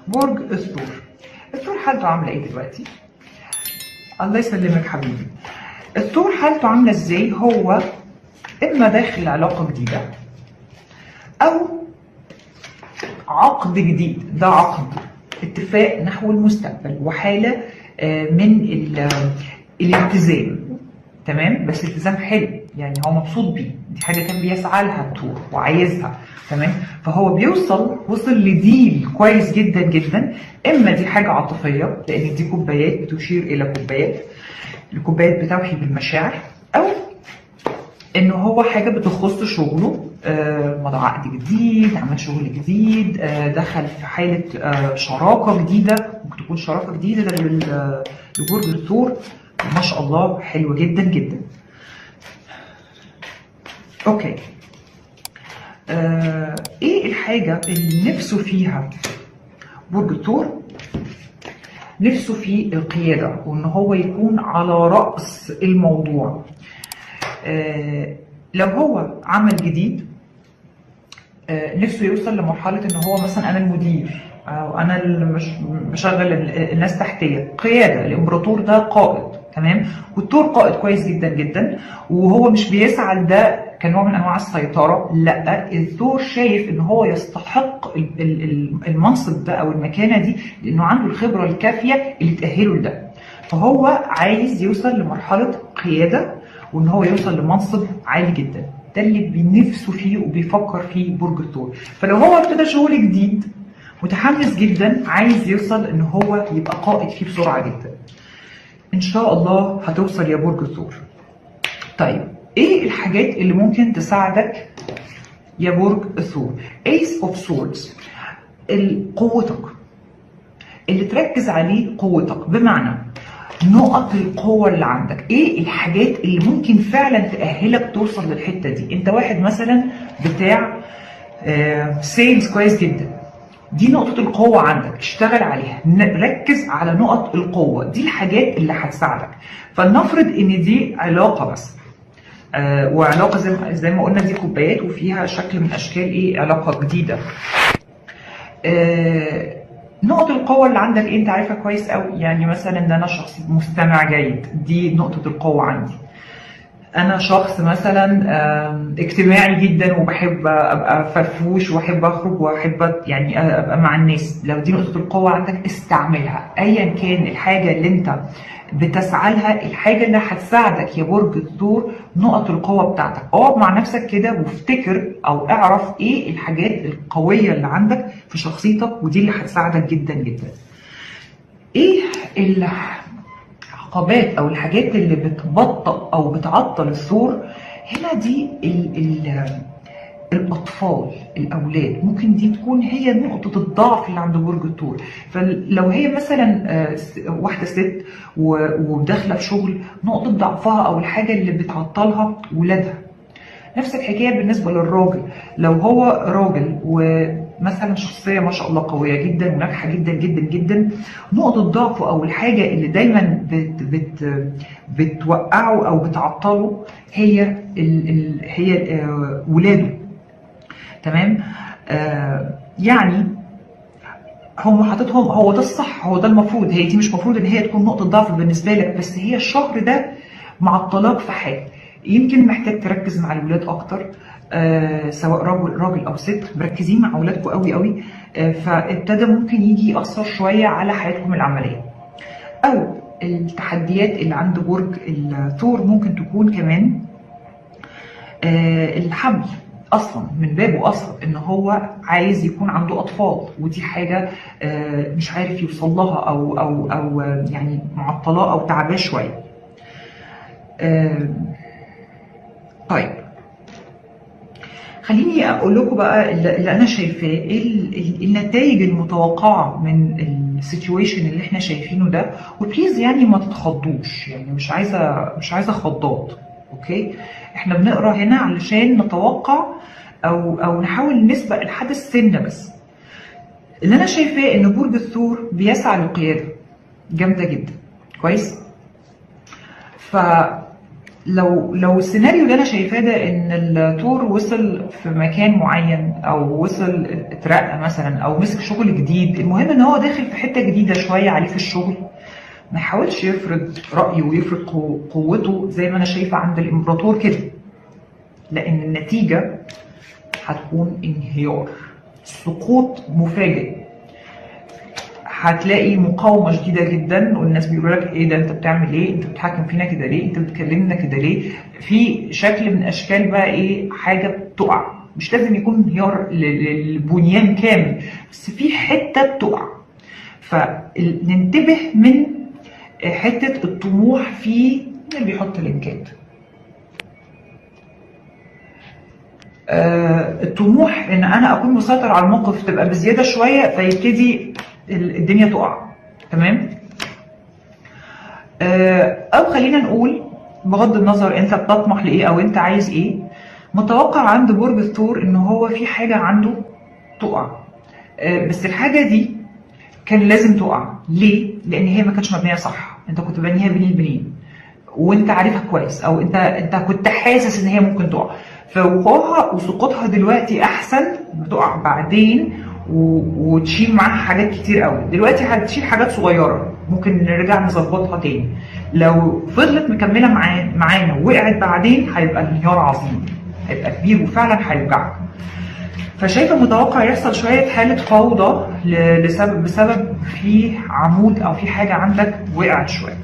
برج الثور الثور حالته عامله ايه دلوقتي الله يسلمك حبيبي الثور حالته عامله ازاي هو اما داخل علاقه جديده او عقد جديد ده عقد اتفاق نحو المستقبل وحاله من الالتزام تمام بس التزام حلو يعني هو مبسوط بيه دي حاجه كان بيسعى لها الطور وعايزها تمام فهو بيوصل وصل لديل كويس جدا جدا اما دي حاجه عاطفيه لان دي كوبايات بتشير الى كوبايات الكوبايات بتوحي بالمشاعر او ان هو حاجه بتخص شغله آه مضى عقد جديد عمل شغل جديد آه دخل في حاله آه شراكه جديده ممكن تكون شراكه جديده لبرج الثور ما شاء الله حلوه جدا جدا اوكي آه ايه الحاجه اللي نفسه فيها برج الثور نفسه في القياده وان هو يكون على راس الموضوع آه لو هو عمل جديد آه نفسه يوصل لمرحله ان هو مثلا انا المدير او انا اللي مش بشغل الناس تحتيه قياده الامبراطور ده قائد تمام والثور قائد كويس جدا جدا وهو مش بيسعى لده كنوع من انواع السيطره لا الثور شايف ان هو يستحق المنصب ده او المكانه دي لانه عنده الخبره الكافيه اللي تاهله لده فهو عايز يوصل لمرحله قياده وان هو يوصل لمنصب عالي جدا ده اللي بنفسه فيه وبيفكر فيه برج الثور فلو هو ابتدى شغل جديد متحمس جدا عايز يوصل ان هو يبقى قائد فيه بسرعه جدا ان شاء الله هتوصل يا برج الثور طيب ايه الحاجات اللي ممكن تساعدك يا برج الثور ايس اوف سوردز قوتك اللي تركز عليه قوتك بمعنى نقط القوة اللي عندك ايه الحاجات اللي ممكن فعلا تأهلك توصل للحتة دي انت واحد مثلا بتاع آه سيلز كويس جدا دي نقطة القوة عندك اشتغل عليها ركز على نقط القوة دي الحاجات اللي هتساعدك فلنفرض ان دي علاقة بس آه وعلاقة زي ما, زي ما قلنا دي كوبايات وفيها شكل من اشكال ايه علاقة جديدة آه نقط القوة اللي عندك انت عارفها كويس قوي يعني مثلا ان انا شخص مستمع جيد دي نقطة القوة عندي انا شخص مثلا اجتماعي جدا وبحب ابقى فرفوش واحب اخرج واحب يعني ابقى مع الناس لو دي نقطه القوه عندك استعملها ايا كان الحاجه اللي انت بتسعى لها الحاجه اللي هتساعدك يا برج الثور نقط القوه بتاعتك اقعد مع نفسك كده وافتكر او اعرف ايه الحاجات القويه اللي عندك في شخصيتك ودي اللي هتساعدك جدا جدا ايه اللي العقبات او الحاجات اللي بتبطئ او بتعطل الثور هنا دي ال ال الاطفال الاولاد ممكن دي تكون هي نقطه الضعف اللي عند برج الثور فلو هي مثلا واحده ست وداخله في شغل نقطه ضعفها او الحاجه اللي بتعطلها ولادها نفس الحكايه بالنسبه للراجل لو هو راجل ومثلا شخصيه ما شاء الله قويه جدا وناجحه جدا جدا جدا نقطه ضعفه او الحاجه اللي دايما بت بت بتوقعه او بتعطله هي ال ال هي ولاده تمام آه يعني هم حاططهم هو ده الصح هو ده المفروض هي دي مش مفروض ان هي تكون نقطه ضعف بالنسبه لك بس هي الشهر ده معطلاك في حاجه يمكن محتاج تركز مع الولاد اكتر آه سواء راجل راجل او ست مركزين مع اولادكم قوي قوي آه فابتدى ممكن يجي ياثر شويه على حياتكم العمليه او التحديات اللي عند برج الثور ممكن تكون كمان آه الحمل اصلا من بابه اصلا ان هو عايز يكون عنده اطفال ودي حاجه مش عارف يوصل لها او او او يعني معطلاه او تعباه شويه طيب خليني اقول لكم بقى اللي انا شايفاه ايه النتائج المتوقعه من السيتويشن اللي احنا شايفينه ده وبليز يعني ما تتخضوش يعني مش عايزه مش عايزه خضات اوكي احنا بنقرا هنا علشان نتوقع او او نحاول نسبق الحدث سنه بس اللي انا شايفاه ان برج الثور بيسعى للقياده جامده جدا كويس ف لو لو السيناريو اللي انا شايفاه ده ان التور وصل في مكان معين او وصل اترقى مثلا او مسك شغل جديد المهم ان هو داخل في حته جديده شويه عليه في الشغل ما يحاولش يفرض رايه ويفرض قو- قوته زي ما انا شايفه عند الامبراطور كده لان النتيجه هتكون انهيار سقوط مفاجئ هتلاقي مقاومه شديده جدا والناس بيقولوا لك ايه ده انت بتعمل ايه انت بتتحكم فينا كده ليه انت بتكلمنا كده ليه في شكل من اشكال بقى ايه حاجه بتقع مش لازم يكون انهيار ل- ل- للبنيان كامل بس في حته بتقع فننتبه من حته الطموح في اللي بيحط لينكات آه، الطموح ان انا اكون مسيطر على الموقف تبقى بزياده شويه فيبتدي ال- الدنيا تقع تمام آه، او خلينا نقول بغض النظر انت بتطمح لايه او انت عايز ايه متوقع عند برج الثور ان هو في حاجه عنده تقع آه، بس الحاجه دي كان لازم تقع ليه لان هي ما كانتش مبنيه صح انت كنت بانيها بين البنين وانت عارفها كويس او انت انت كنت حاسس ان هي ممكن تقع فوقوعها وسقوطها دلوقتي احسن بتقع بعدين و... وتشيل معاها حاجات كتير قوي دلوقتي هتشيل حاجات صغيره ممكن نرجع نظبطها تاني لو فضلت مكمله معانا معانا ووقعت بعدين هيبقى انهيار عظيم هيبقى كبير وفعلا هيوجعك فشايفه متوقع يحصل شويه حاله فوضى ل- لسبب بسبب في عمود او في حاجه عندك وقعت شويه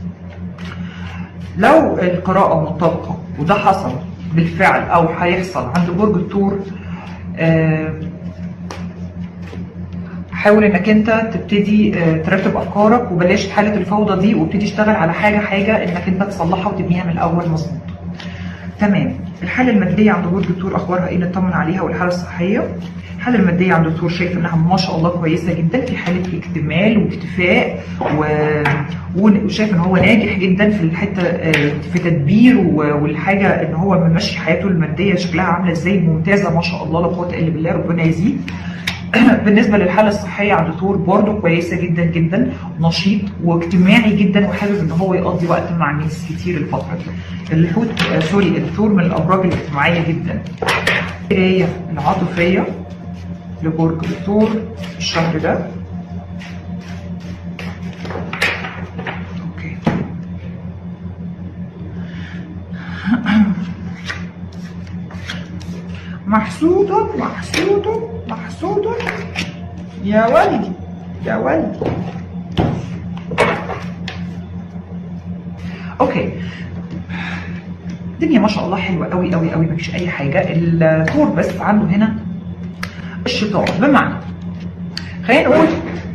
لو القراءة مطابقة وده حصل بالفعل أو هيحصل عند برج الثور آه، حاول انك انت تبتدي آه، ترتب افكارك وبلاش حاله الفوضى دي وابتدي اشتغل على حاجه حاجه انك انت تصلحها وتبنيها من الاول مظبوط. تمام الحاله الماديه عند برج الثور اخبارها ايه نطمن عليها والحاله الصحيه الحاله الماديه عند الثور شايف انها ما شاء الله كويسه جدا في حاله اكتمال واكتفاء و... وشايف ان هو ناجح جدا في الحته آه، في تدبير و- والحاجه ان هو ممشي حياته الماديه شكلها عامله ازاي ممتازه ما شاء الله لا قوه الا بالله ربنا يزيد بالنسبه للحاله الصحيه عند ثور برضه كويسه جدا جدا نشيط واجتماعي جدا وحابب ان هو يقضي وقت مع ناس كتير الفتره دي الحوت آه سوري الثور من الابراج الاجتماعيه جدا القرايه العاطفيه لبرج الثور الشهر ده اوكي محسود محسود محسود يا ولدي يا ولدي اوكي الدنيا ما شاء الله حلوه قوي قوي قوي مفيش اي حاجه الثور بس عنده هنا الشيطان بمعنى خلينا نقول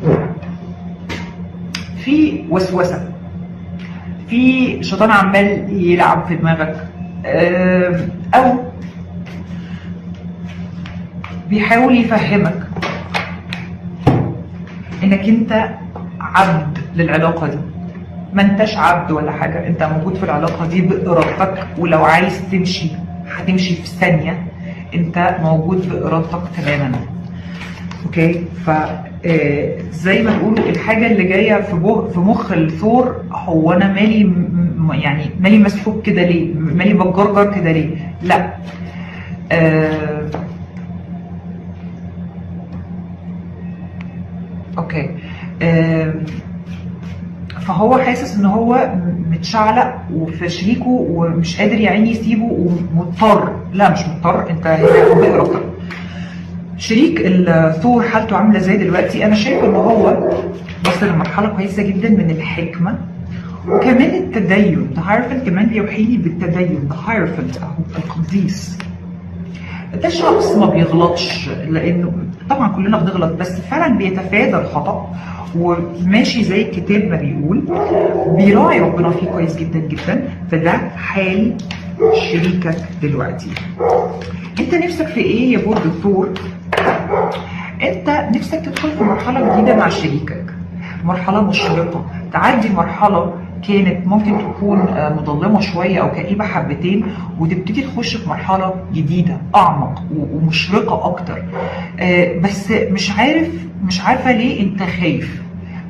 في وسوسه في شيطان عمال يلعب في دماغك آم، او بيحاول يفهمك انك انت عبد للعلاقه دي ما انتش عبد ولا حاجه انت موجود في العلاقه دي بارادتك ولو عايز تمشي هتمشي في ثانيه انت موجود بارادتك تماما اوكي ف آه، زي ما بيقولوا الحاجه اللي جايه في بو- في مخ الثور هو انا مالي م- م- يعني مالي مسحوب كده ليه مالي بتجرجر كده ليه لا آه، اوكي آم، فهو حاسس ان هو متشعلق وفي شريكه ومش قادر يا عيني يسيبه ومضطر لا مش مضطر انت هنا بإرادتك شريك الثور حالته عامله ازاي دلوقتي انا شايفه ان هو وصل لمرحله كويسه جدا من الحكمه وكمان التدين الهايرفنت كمان بيوحي لي بالتدين الهايرفنت اهو القديس ده شخص ما بيغلطش لانه طبعا كلنا بنغلط بس فعلا بيتفادى الخطا وماشي زي الكتاب ما بيقول بيراعي ربنا فيه كويس جدا جدا فده حال شريكك دلوقتي انت نفسك في ايه يا برج الثور انت نفسك تدخل في مرحله جديده مع شريكك مرحله مشرقه تعدي مرحله كانت ممكن تكون آه، مظلمه شويه او كئيبه حبتين وتبتدي تخش في مرحله جديده اعمق و- ومشرقه اكتر آه، بس مش عارف مش عارفه ليه انت خايف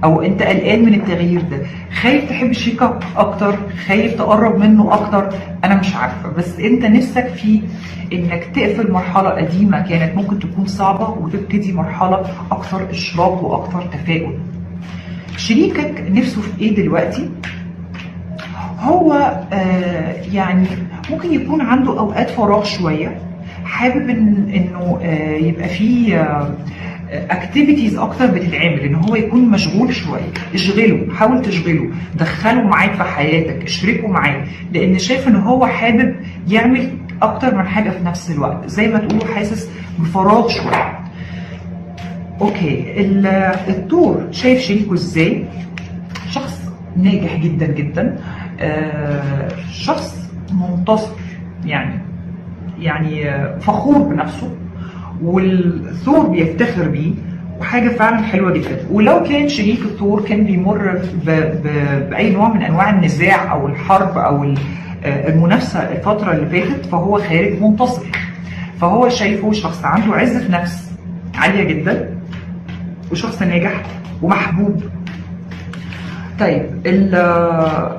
او انت قلقان من التغيير ده خايف تحب شريكك اكتر خايف تقرب منه اكتر انا مش عارفه بس انت نفسك في انك تقفل مرحله قديمه كانت ممكن تكون صعبه وتبتدي مرحله اكثر اشراق واكثر تفاؤل شريكك نفسه في ايه دلوقتي هو آه يعني ممكن يكون عنده اوقات فراغ شويه حابب إن انه آه يبقى فيه آه اكتيفيتيز اكتر بتتعمل ان هو يكون مشغول شويه اشغله حاول تشغله دخله معاك في حياتك اشركه معاك لان شايف ان هو حابب يعمل اكتر من حاجه في نفس الوقت زي ما تقولوا حاسس بفراغ شويه اوكي ال- الدور شايف شريكه ازاي شخص ناجح جدا جدا آه، شخص منتصر يعني يعني آه، فخور بنفسه والثور بيفتخر بيه وحاجه فعلا حلوه جدا ولو كان شريك الثور كان بيمر ب... ب... باي نوع من انواع النزاع او الحرب او ال- آه، المنافسه الفتره اللي فاتت فهو خارج منتصر فهو شايفه شخص عنده عزه نفس عاليه جدا وشخص ناجح ومحبوب طيب ال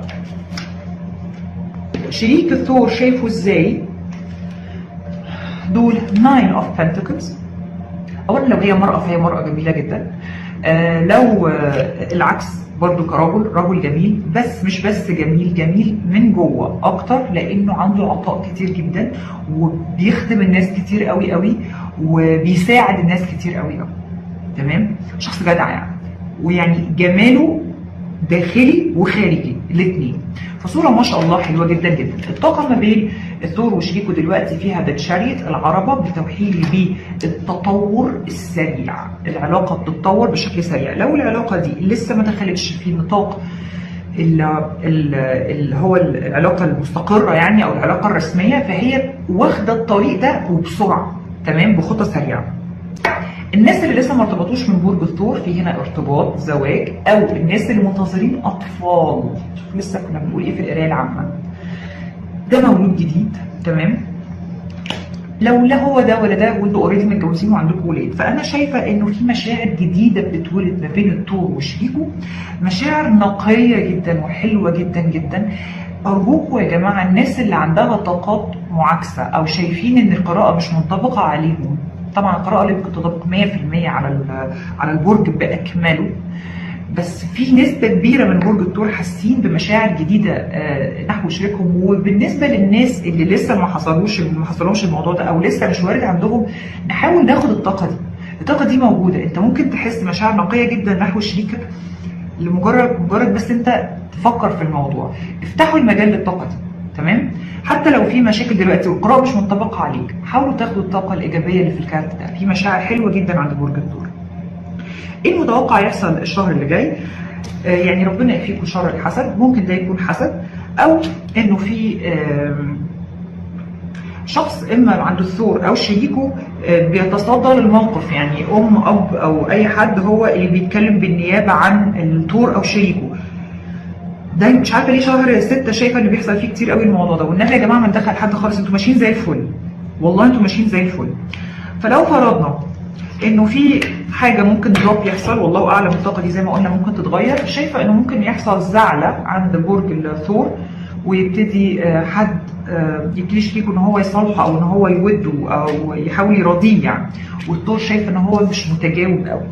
شريك الثور شايفه ازاي دول ناين اوف Pentacles اولا لو هي مرأة فهي مرأة جميلة جدا آه لو آه العكس برضو كرجل رجل جميل بس مش بس جميل جميل من جوه اكتر لانه عنده عطاء كتير جدا وبيخدم الناس كتير قوي قوي وبيساعد الناس كتير قوي قوي تمام شخص جدع يعني ويعني جماله داخلي وخارجي الاثنين فصوره ما شاء الله حلوه جدا جدا الطاقه ما بين الثور وشريكه دلوقتي فيها ذا تشاريت العربه بتوحيلي بالتطور السريع العلاقه بتتطور بشكل سريع لو العلاقه دي لسه ما دخلتش في نطاق ال- ال- اللي هو العلاقه المستقره يعني او العلاقه الرسميه فهي واخده الطريق ده وبسرعه تمام بخطى سريعه الناس اللي لسه ما ارتبطوش من برج الثور في هنا ارتباط زواج او الناس اللي منتظرين اطفال شوف لسه كنا بنقول ايه في القرايه العامه ده مولود جديد تمام لو لا هو ده ولا ده وانتوا اوريدي متجوزين وعندكم ولاد فانا شايفه انه في مشاعر جديده بتتولد ما بين الثور وشريكه مشاعر نقيه جدا وحلوه جدا جدا ارجوكم يا جماعه الناس اللي عندها طاقات معاكسه او شايفين ان القراءه مش منطبقه عليهم طبعا القراءه اللي ممكن تنطبق 100% على ال- على البرج باكمله بس في نسبة كبيرة من برج الثور حاسين بمشاعر جديدة آه، نحو شريكهم وبالنسبة للناس اللي لسه ما حصلوش ما حصلهمش الموضوع ده او لسه مش وارد عندهم نحاول ناخد الطاقة دي الطاقة دي موجودة انت ممكن تحس مشاعر نقية جدا نحو شريكك لمجرد مجرد بس انت تفكر في الموضوع افتحوا المجال للطاقة دي تمام حتى لو في مشاكل دلوقتي والقراءة مش منطبقة عليك حاولوا تاخدوا الطاقة الإيجابية اللي في الكارت ده في مشاعر حلوة جدا عند برج الثور ايه المتوقع يحصل الشهر اللي جاي آه، يعني ربنا يكفيكم شر الحسد ممكن ده يكون حسد او انه في آم، شخص اما عنده الثور او شريكه آه، بيتصدى للموقف يعني ام اب او اي حد هو اللي بيتكلم بالنيابه عن الثور او شريكه ده مش عارفه ليه شهر ستة شايفه ان بيحصل فيه كتير قوي الموضوع ده والنبي يا جماعه ما ندخل حد خالص انتوا ماشيين زي الفل والله انتوا ماشيين زي الفل فلو فرضنا انه في حاجه ممكن دروب يحصل والله اعلم الطاقه دي زي ما قلنا ممكن تتغير شايفه انه ممكن يحصل زعله عند برج الثور ويبتدي آه، حد آه، يبتدي شريكه ان هو يصالحه او ان هو يوده او يحاول يراضيه يعني والثور شايف ان هو مش متجاوب قوي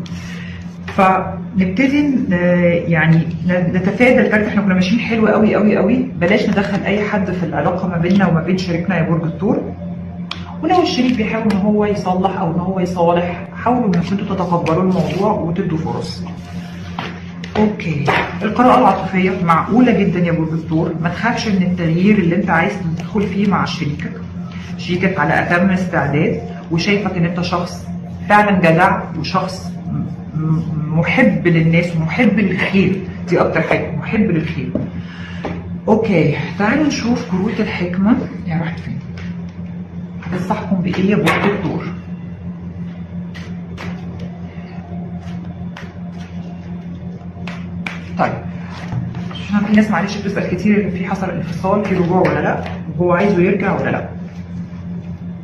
فنبتدي ن- يعني ن- نتفادى الكارت احنا كنا ماشيين حلو قوي قوي قوي بلاش ندخل اي حد في العلاقه ما بيننا وما بين شريكنا يا برج الثور ولو الشريك بيحاول ان هو يصلح او ان هو يصالح حاولوا انكم انتوا تتقبلوا الموضوع وتدوا فرص اوكي القراءة العاطفية معقولة جدا يا برج الثور ما تخافش من التغيير اللي انت عايز تدخل فيه مع شريكك شريكك على اتم استعداد وشايفك ان انت شخص فعلا جدع وشخص م- م- محب للناس ومحب للخير دي اكتر حاجة محب للخير اوكي تعالوا نشوف كروت الحكمة يا راحت فين تنصحكم بايه يا برج الثور طيب عشان في ناس معلش بتسال كتير في حصل انفصال في رجوع ولا لا وهو عايزه يرجع ولا لا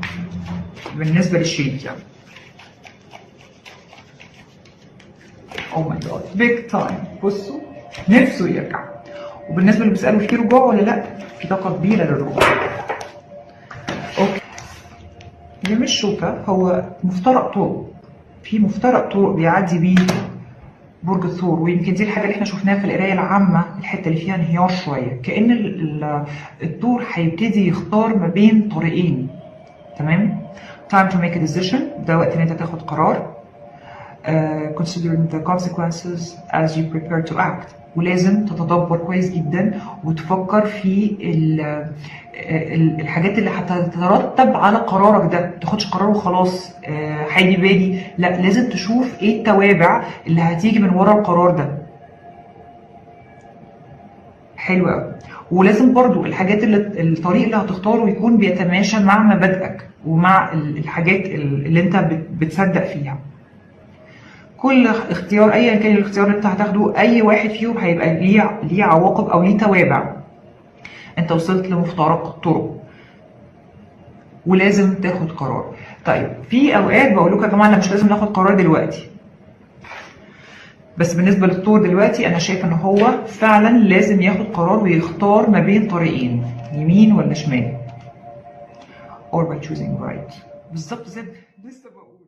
بالنسبه للشريك يعني او ماي جاد بيج تايم بصوا نفسه يرجع وبالنسبه اللي بيسالوا في رجوع ولا لا في طاقه كبيره للرجوع اوكي هي مش شوكه هو مفترق طرق في مفترق طرق بيعدي بيه برج الثور ويمكن دي الحاجه اللي احنا شفناها في القرايه العامه الحته اللي فيها انهيار شويه كان ال- ال- الثور هيبتدي يختار ما بين طريقين تمام time to make a decision ده وقت ان انت تاخد قرار uh, considering the consequences as you prepare to act ولازم تتدبر كويس جدا وتفكر في ال ال- الحاجات اللي هتترتب على قرارك ده ما تاخدش قرار وخلاص آه، هيجي بالي لا لازم تشوف ايه التوابع اللي هتيجي من ورا القرار ده حلو قوي ولازم برضو الحاجات اللي الطريق اللي هتختاره يكون بيتماشى مع مبادئك ومع ال- الحاجات ال- اللي انت بت- بتصدق فيها كل اختيار ايا كان الاختيار اللي انت هتاخده اي واحد فيهم هيبقى ليه ليه عواقب او ليه توابع انت وصلت لمفترق الطرق ولازم تاخد قرار طيب في اوقات بقول لكم يا جماعه لا مش لازم ناخد قرار دلوقتي بس بالنسبه للطور دلوقتي انا شايف ان هو فعلا لازم ياخد قرار ويختار ما بين طريقين يمين ولا شمال or by choosing right بالظبط زي لسه بقول